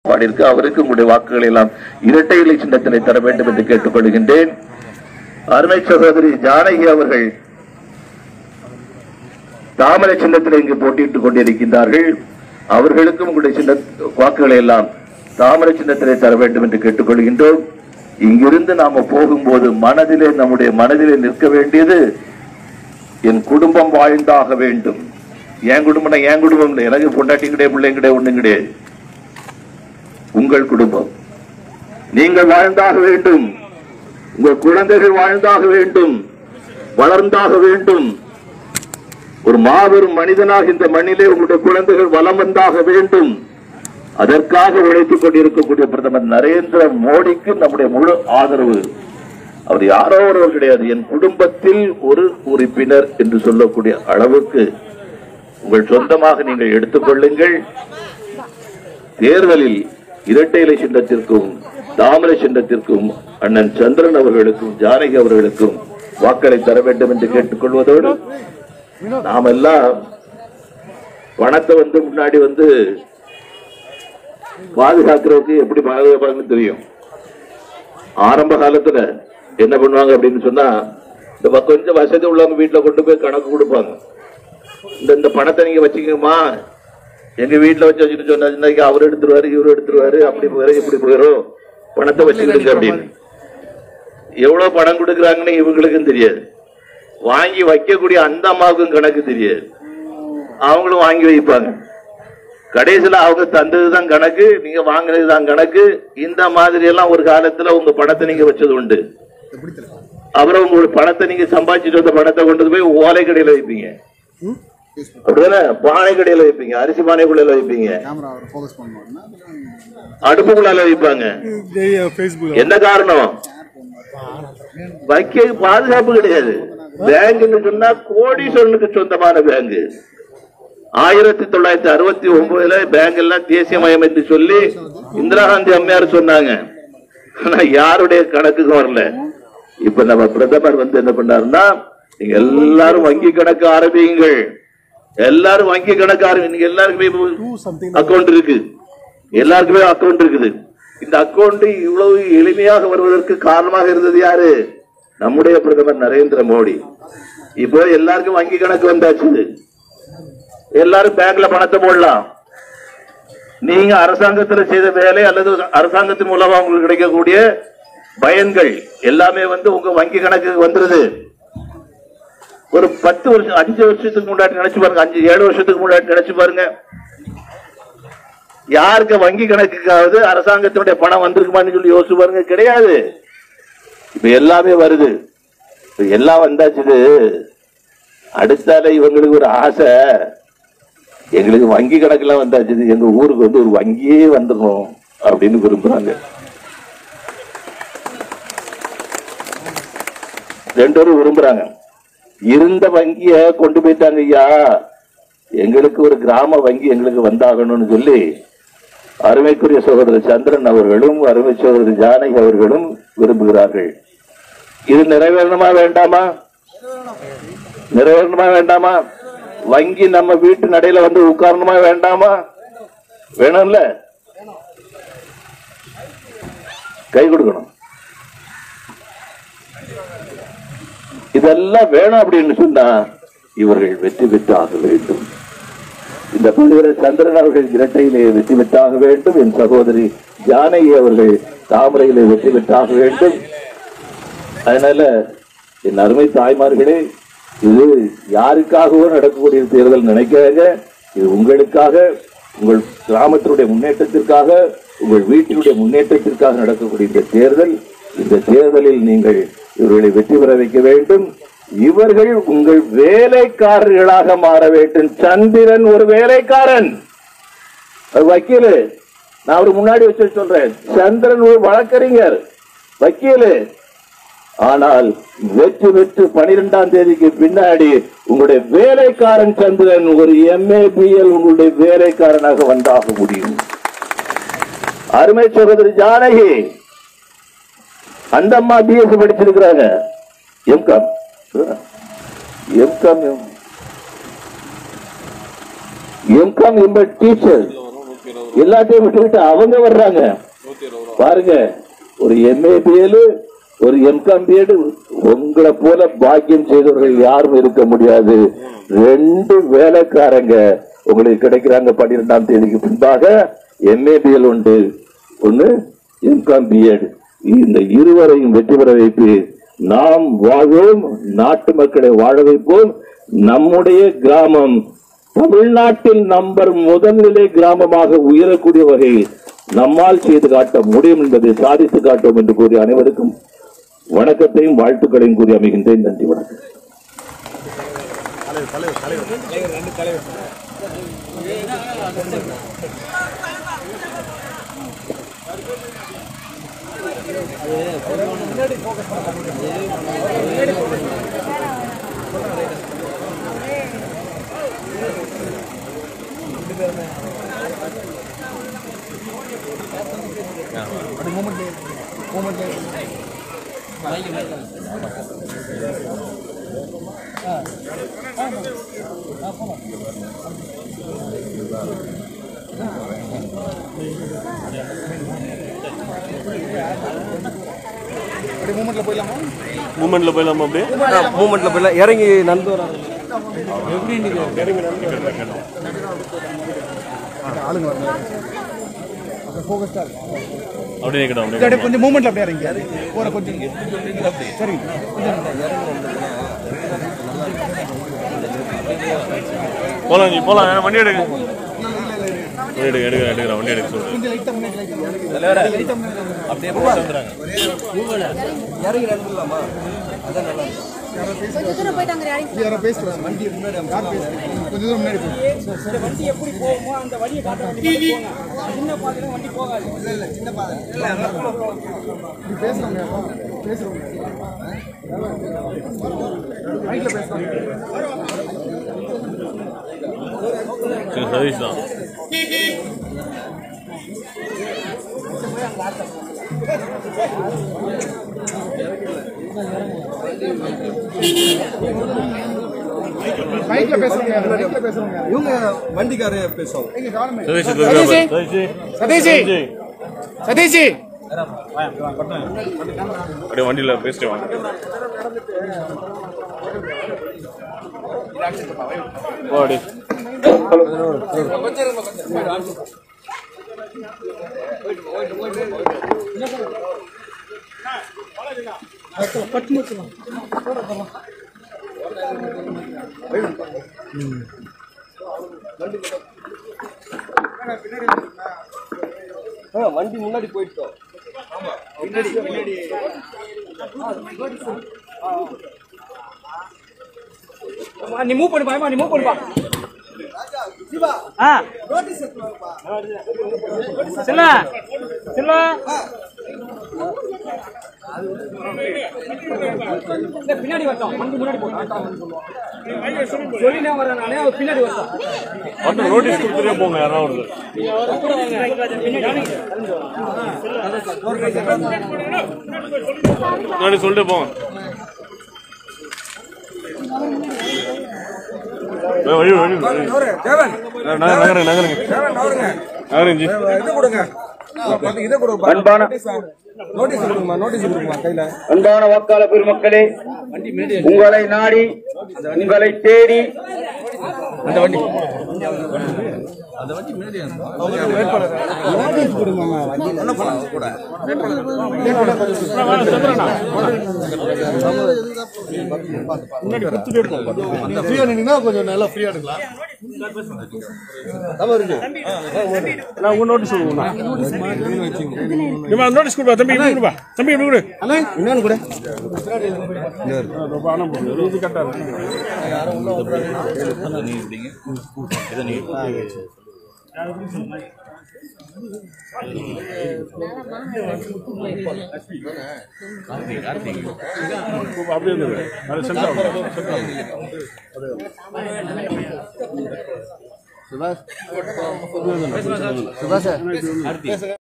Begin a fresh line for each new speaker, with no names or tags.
பாடியிருக்கு அவருக்கு உங்களுடைய வாக்குகளை எல்லாம் இரட்டை இலை சின்னத்தினை தர வேண்டும் என்று கேட்டுக்கொள்கின்றேன் அருமை சகோதரி ஜானகி அவர்கள் தாமரை சின்னத்தில் இங்கு போட்டியிட்டுக் கொண்டிருக்கின்றார்கள் அவர்களுக்கும் உங்களுடைய சின்ன வாக்குகளை எல்லாம் தாமரை சின்னத்திலே தர வேண்டும் என்று கேட்டுக்கொள்கின்றோம் இங்கிருந்து நாம போகும்போது மனதிலே நம்முடைய மனதிலே நிற்க வேண்டியது என் குடும்பம் வாழ்ந்தாக வேண்டும் என் குடும்பம்னா என் குடும்பம் இல்லை எனக்கு பொண்டாட்டி கிடையாது பிள்ளைங்க கிடையாது ஒண்ணும் கிடையாது உங்கள் குடும்பம் நீங்கள் வாழ்ந்தாக வேண்டும் உங்கள் குழந்தைகள் வாழ்ந்தாக வேண்டும் வளர்ந்தாக வேண்டும் ஒரு மாபெரும் மனிதனாக இந்த மண்ணிலே உங்களுடைய குழந்தைகள் வலம் வந்தாக வேண்டும் அதற்காக உழைத்துக் கொண்டிருக்கக்கூடிய பிரதமர் நரேந்திர மோடிக்கு நம்முடைய முழு ஆதரவு அவர் யாரோ ஒருவர் கிடையாது என் குடும்பத்தில் ஒரு உறுப்பினர் என்று சொல்லக்கூடிய அளவுக்கு உங்கள் சொந்தமாக நீங்கள் எடுத்துக்கொள்ளுங்கள் தேர்தலில் இரட்டை இலை சின்னத்திற்கும் தாமரை சின்னத்திற்கும் அண்ணன் சந்திரன் அவர்களுக்கும் ஜானகி அவர்களுக்கும் வாக்களை தர வேண்டும் என்று கேட்டுக்கொள்வதோடு நாம் எல்லாம் பணத்தை வந்து முன்னாடி வந்து பாதுகாக்கிறதுக்கு எப்படி பாதுகாப்பாங்கன்னு தெரியும் ஆரம்ப காலத்துல என்ன பண்ணுவாங்க அப்படின்னு சொன்னா இந்த வ- கொஞ்சம் வசதி உள்ளவங்க வீட்டுல கொண்டு போய் கணக்கு கொடுப்பாங்க இந்த இந்த பணத்தை நீங்க வச்சுக்கோமா எங்க வீட்டுல வச்சு வச்சுட்டு சொன்னா இன்னைக்கு அவர் எடுத்துருவாரு இவர் எடுத்துருவாரு அப்படி போயிரும் இப்படி போயிரும் பணத்தை வச்சுக்கிடுங்க அப்படின்னு எவ்வளவு பணம் கொடுக்குறாங்கன்னு இவங்களுக்கும் தெரியாது வாங்கி வைக்கக்கூடிய அந்த அம்மாவுக்கும் கணக்கு தெரியாது அவங்களும் வாங்கி வைப்பாங்க கடைசியில அவங்க தந்ததுதான் கணக்கு நீங்க வாங்கினதுதான் கணக்கு இந்த மாதிரி எல்லாம் ஒரு காலத்துல உங்க பணத்தை நீங்க வச்சது உண்டு அப்புறம் உங்க பணத்தை நீங்க சம்பாதிச்சுட்டு வந்த பணத்தை கொண்டு போய் ஓலை கடையில வைப்பீங்க அப்படிதானே பானை கடையில வைப்பீங்க அரிசி பானைக்குள்ள வைப்பீங்க
கேமரா அவர் ஃபோக்கஸ் பண்ணுவாருன்னா
அடுப்புக்குள்ளால வைப்பாங்க
ஃபேஸ்புக்
என்ன காரணம் வைக்க பாதுகாப்பு கிடையாது பேங்க்னு சொன்னா கோடீஸ்வரனுக்கு சொந்தமான பேங்க் ஆயிரத்தி தொள்ளாயிரத்தி அறுபத்தி ஒன்பதுல பேங்க் எல்லாம் தேசியமயம் என்று சொல்லி இந்திரா காந்தி அம்மையார் சொன்னாங்க ஆனா யாருடைய கணக்குக்கும் வரல இப்ப நம்ம பிரதமர் வந்து என்ன பண்ணாருன்னா நீங்க எல்லாரும் வங்கி கணக்கு ஆரம்பியுங்கள் எல்லாரும் வங்கி கணக்கு ஆரம்பி நீங்க எல்லாருக்குமே
something
அக்கவுண்ட் இருக்கு எல்லாருக்குமே அக்கவுண்ட் இருக்குது இந்த அக்கவுண்ட் இவ்வளவு எளிமையாக வருவதற்கு காரணமாக இருந்தது யாரு நம்முடைய பிரதமர் நரேந்திர மோடி இப்போ எல்லாருக்கும் வங்கி கணக்கு வந்தாச்சு எல்லாரும் பேங்க்ல பணத்தை போடலாம் நீங்க அரசாங்கத்துல செய்த வேலை அல்லது அரசாங்கத்தின் மூலமா உங்களுக்கு கிடைக்கக்கூடிய பயன்கள் எல்லாமே வந்து உங்க வங்கி கணக்கு வந்துருது ஒரு பத்து வருஷம் அஞ்சு வருஷத்துக்கு முன்னாடி நினைச்சு பாருங்க அஞ்சு ஏழு வருஷத்துக்கு முன்னாடி நினைச்சு பாருங்க யாருக்கு வங்கி கணக்குக்காவது அரசாங்கத்தினுடைய பணம் வந்திருக்குமான்னு சொல்லி யோசிச்சு பாருங்க கிடையாது இப்ப எல்லாமே வருது இப்ப எல்லாம் வந்தாச்சு அடுத்தால இவங்களுக்கு ஒரு ஆசை எங்களுக்கு வங்கி கணக்கெல்லாம் வந்தாச்சு எங்க ஊருக்கு வந்து ஒரு வங்கியே வந்துடணும் அப்படின்னு விரும்புறாங்க ரெண்டு பேரும் விரும்புறாங்க இருந்த வங்கிய கொண்டு போயிட்டாங்க ஐயா எங்களுக்கு ஒரு கிராம வங்கி எங்களுக்கு வந்தாகணும்னு சொல்லி அருமைக்குரிய சகோதரர் சந்திரன் அவர்களும் அருமை சகோதரர் ஜானகி அவர்களும் விரும்புகிறார்கள் இது நிறைவேறணுமா வேண்டாமா நிறைவேறணுமா வேண்டாமா வங்கி நம்ம வீட்டு நடையில வந்து உட்காரணுமா வேண்டாமா வேணும்ல கை கொடுக்கணும் இதெல்லாம் வேணும் அப்படின்னு சொன்னா இவர்கள் வெற்றி பெற்று ஆக வேண்டும் இந்த பகுதியில் சந்திரன் அவர்கள் இரட்டையிலே வெற்றி பெற்றாக வேண்டும் என் சகோதரி ஜானகி அவர்கள் தாமரையிலே வெற்றி பெற்றாக வேண்டும் அதனால என் அருமை தாய்மார்களே இது யாருக்காகவோ நடக்கக்கூடிய தேர்தல் நினைக்காங்க இது உங்களுக்காக உங்கள் கிராமத்தினுடைய முன்னேற்றத்திற்காக உங்கள் வீட்டினுடைய முன்னேற்றத்திற்காக நடக்கக்கூடிய இந்த தேர்தல் இந்த தேர்தலில் நீங்கள் இவர்களை வெற்றி பெற வைக்க வேண்டும் இவர்கள் உங்கள் வேலைக்காரர்களாக மாற வேண்டும் சந்திரன் ஒரு வேலைக்காரன் அது வக்கீலு நான் அவருக்கு முன்னாடி வச்சு சொல்றேன் சந்திரன் ஒரு வழக்கறிஞர் வக்கீலு ஆனால் வெற்றி பெற்று பனிரெண்டாம் தேதிக்கு பின்னாடி உங்களுடைய வேலைக்காரன் சந்திரன் ஒரு எம்ஏபிஎல் உங்களுடைய வேலைக்காரனாக வந்தாக முடியும் அருமை சகோதரி ஜானகி அந்த அம்மா பிஎஸ்சி படிச்சிருக்கிறாங்க எம்காம் எம்காம் எம்காம் எம்ப டீச்சர் எல்லாத்தையும் விட்டுவிட்டு அவங்க வர்றாங்க பாருங்க ஒரு எம்ஏ பிஎல் ஒரு எம்காம் பிஎட் உங்களை போல பாக்கியம் செய்தவர்கள் யாரும் இருக்க முடியாது ரெண்டு வேலைக்காரங்க உங்களுக்கு கிடைக்கிறாங்க பன்னிரெண்டாம் தேதிக்கு பின்பாக எம்ஏ பிஎல் உண்டு ஒண்ணு எம்காம் பிஎட் இந்த இருவரையும் வெற்றி பெற வைத்து நாம் வாழ்வோம் நாட்டு மக்களை வாழ வைப்போம் நம்முடைய கிராமம் தமிழ்நாட்டில் நம்பர் முதல்நிலை கிராமமாக உயரக்கூடிய வகையில் நம்மால் செய்து காட்ட முடியும் என்பதை சாதித்து காட்டுவோம் என்று கூறி அனைவருக்கும் வணக்கத்தையும் வாழ்த்துக்களையும் கூறி அமைகின்றேன் நன்றி வணக்கம்
மூமெண்ட்ல போயிடலாமா அப்படியே
மூமெண்ட்ல போயிடலாம் இறங்கி நடந்து வராங்க
அப்படியே நிக்கட்டும் அப்படியே
அப்படியே கொஞ்சம் மூமெண்ட்ல அப்படியே இறங்கி போற கொஞ்சம் சரி
போலாம் நீ போலாம் வேணா வண்டி எடுங்க வண்டி எடுங்க எடுங்க எடுக்கிறேன் வண்டி எடுக்க சொல்றேன்
கொஞ்சம் லைட்டா முன்னாடி லைட்டா
அப்படியே போயிட்டு வந்துடுறாங்க இறங்கி நடந்துடலாமா அதான் நல்லா இருக்கும்
கொஞ்சம் தூரம் போயிட்டாங்க யாரையும்
யாரோ பேசுறாங்க வண்டி முன்னாடி யார் பேசுறாங்க கொஞ்சம் தூரம் முன்னாடி போய்
வண்டி எப்படி போகுமோ அந்த வழியை காட்ட வண்டி போங்க சின்ன பாதையில வண்டி போகாது
இப்படி பேசுறாங்க பேசுறவங்க ரைட்ல பேசுறாங்க
சரி சதீஷ் தான்
மைக்ல பேசுறவங்க யாரு? மைக்ல பேசுறவங்க யாரு?
இவங்க வண்டிக்கார பேசுவாங்க
எங்க கவர்மெண்ட்
சதீஷ் இருக்காரு. சதீஷ்
சதீஷ் சதீஷ்
அப்படியே வண்டியில பேசிட்டு வாங்க போ அப்படியே
ஆ, வண்டி முன்னாடி போயிட்டோம்
அம்மா, நீ மூவ் பண்ணுப்பா அம்மா, நீ மூவ் பண்ணுப்பா ஆ செல்ல செல்ல இல்ல, பின்னாடி வரட்டும் வண்டி முன்னாடி போட்டோம் சொல்லினே வரேன் நானே அவர் பின்னாடி வரட்டும்
மட்டும் நோட்டீஸ் கொடுத்துட்டே போங்க யாராவது முன்னாடி சொல்லிட்டு போங்க ஏய், வழி வழி வழி நகருங்க நகருங்க நகருங்க நகருங்க ஜி
இது கொடுங்க இதை கொடுங்க
அன்பான
நோட்டீஸ் கொடுங்கம்மா நோட்டீஸ் கொடுங்கம்மா கையில
அன்பான வாக்காளர் பெருமக்களே உங்களை நாடி உங்களை தேடி
ஃப்ரீயா நின்னா கொஞ்சம் நல்லா ஃப்ரீயா எடுக்கலாம்
நான் உங்க நோட்டீஸ் கொடுங்க நோட்டீஸ் கொடுப்பா தம்பி இப்படி கொடுப்பா தம்பி இப்படி கொடு
இன்னொன்னு கூட
இது கரெக்டா இருக்கு அப்படியே இருந்தது அது சென்டர்
சுபாஷ் சுபாஷ்